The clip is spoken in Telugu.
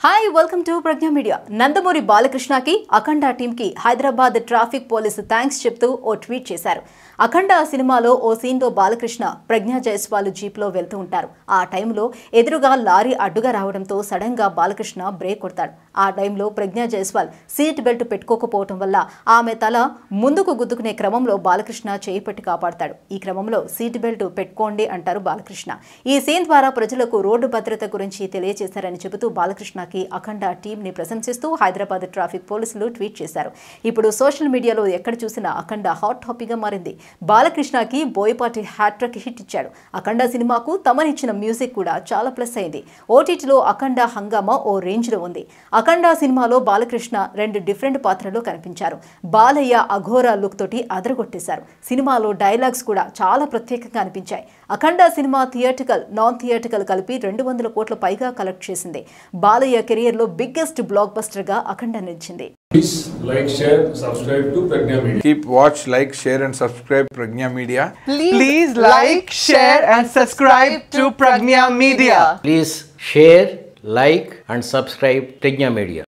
Hi welcome to Pragna media Nandamuri బాలకృష్ణకి అఖండ టీంకి హైదరాబాద్ ట్రాఫిక్ పోలీసు థ్యాంక్స్ చెప్తూ ఓ ట్వీట్ చేశారు అఖండ సినిమాలో ఓ సీన్లో బాలకృష్ణ ప్రజ్ఞా జైస్వాల్ జీప్లో వెళ్తూ ఉంటారు ఆ టైంలో ఎదురుగా లారీ అడ్డుగా రావడంతో సడన్ గా బాలకృష్ణ బ్రేక్ కొడతాడు ఆ టైంలో ప్రజ్ఞా జైస్వాల్ సీట్ బెల్ట్ పెట్టుకోకపోవడం వల్ల ఆమె తల ముందుకు గుద్దుకునే క్రమంలో బాలకృష్ణ చేయి పట్టి కాపాడతాడు ఈ క్రమంలో సీట్ బెల్ట్ పెట్టుకోండి అంటారు బాలకృష్ణ ఈ సీన్ ద్వారా ప్రజలకు రోడ్డు భద్రత గురించి తెలియజేశారని చెబుతూ బాలకృష్ణకి అఖండ టీంని ప్రశంసిస్తూ హైదరాబాద్ ట్రాఫిక్ పోలీసులు ట్వీట్ చేశారు ఇప్పుడు సోషల్ మీడియాలో ఎక్కడ చూసినా అఖండ హాట్ టాపిక్గా మారింది బాలకృష్ణకి బోయపాటి హ్యాట్రిక్ హిట్ ఇచ్చాడు అఖండ సినిమాకు తమనిచ్చిన మ్యూజిక్ కూడా చాలా ప్లస్ అయింది ఓటీటీలో అఖండ హంగామా ఓ రేంజ్లో ఉంది అఖండ సినిమాలో బాలకృష్ణ రెండు డిఫరెంట్ పాత్రలో కనిపించారు బాలయ్య అఘోరా లుక్ తోటి అదరగొట్టేశారు సినిమాలో డైలాగ్స్ కూడా చాలా ప్రత్యేకంగా అనిపించాయి Akhanda cinema theatrical non theatrical కలిపి రెండు వందల కోట్ల పైగా కలెక్ట్ చేసింది బాలయ్య కెరియర్లో బిగ్గెస్ట్ బ్లాక్ బస్టర్గా అఖండ నిలిచింది Please like, share, subscribe to Pragna Media. Keep watch, like, share, and subscribe Pragna Media. Please, like, share, and subscribe to Pragnya Media. Please share, like, and subscribe Pragna Media.